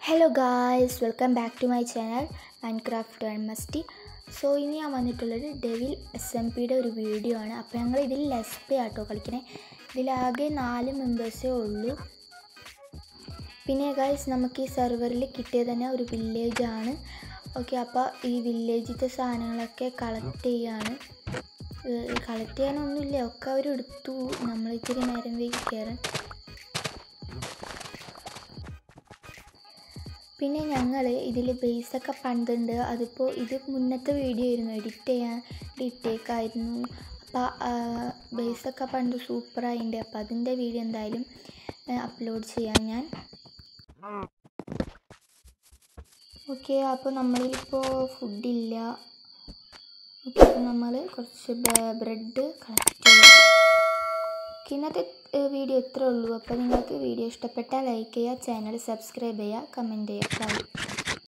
hello guys welcome back to my channel Mind Craft and Masti so ഇനി ഞാൻ വന്നിട്ടുള്ളത് devil S M പിയുടെ ഒരു വീഡിയോ ആണ് അപ്പോൾ ഞങ്ങൾ ഇതിൽ ലെസ്പേ ആട്ടോ കളിക്കണേ ഇതിലാകെ നാല് മെമ്പേഴ്സേ ഉള്ളൂ പിന്നെ ഗായ്സ് നമുക്ക് ഈ സെർവറിൽ കിട്ടിയത് തന്നെ ഒരു വില്ലേജ് ആണ് ഓക്കെ അപ്പോൾ ഈ വില്ലേജിലത്തെ സാധനങ്ങളൊക്കെ കളക്ട് ചെയ്യാണ് കളക്ട് ചെയ്യാനൊന്നുമില്ല ഒക്കെ അവർ എടുത്തു നമ്മൾ ഇത്തിരി നേരം വൈകി കയറാൻ പിന്നെ ഞങ്ങൾ ഇതിൽ ബേസൊക്കെ പണ്ടുണ്ട് അതിപ്പോൾ ഇത് മുന്നത്തെ വീഡിയോ ആയിരുന്നു എഡിറ്റ് ചെയ്യാൻ ഇട്ടേക്കായിരുന്നു അപ്പോൾ ബേസൊക്കെ പണ്ട് സൂപ്പറായിട്ടുണ്ട് അപ്പോൾ അതിൻ്റെ വീഡിയോ എന്തായാലും അപ്ലോഡ് ചെയ്യാം ഞാൻ ഓക്കെ അപ്പോൾ നമ്മളിപ്പോൾ ഫുഡില്ല ഓക്കെ അപ്പോൾ നമ്മൾ കുറച്ച് ബ്രെഡ് കളക്ട് ചെയ്യാം ഓക്കെ ഇന്നത്തെ വീഡിയോ ഇത്രേ ഉള്ളൂ അപ്പോൾ നിങ്ങൾക്ക് വീഡിയോ ഇഷ്ടപ്പെട്ടാൽ ലൈക്ക് ചെയ്യുക ചാനൽ സബ്സ്ക്രൈബ് ചെയ്യുക കമൻറ്റ് ചെയ്യുക ബൈ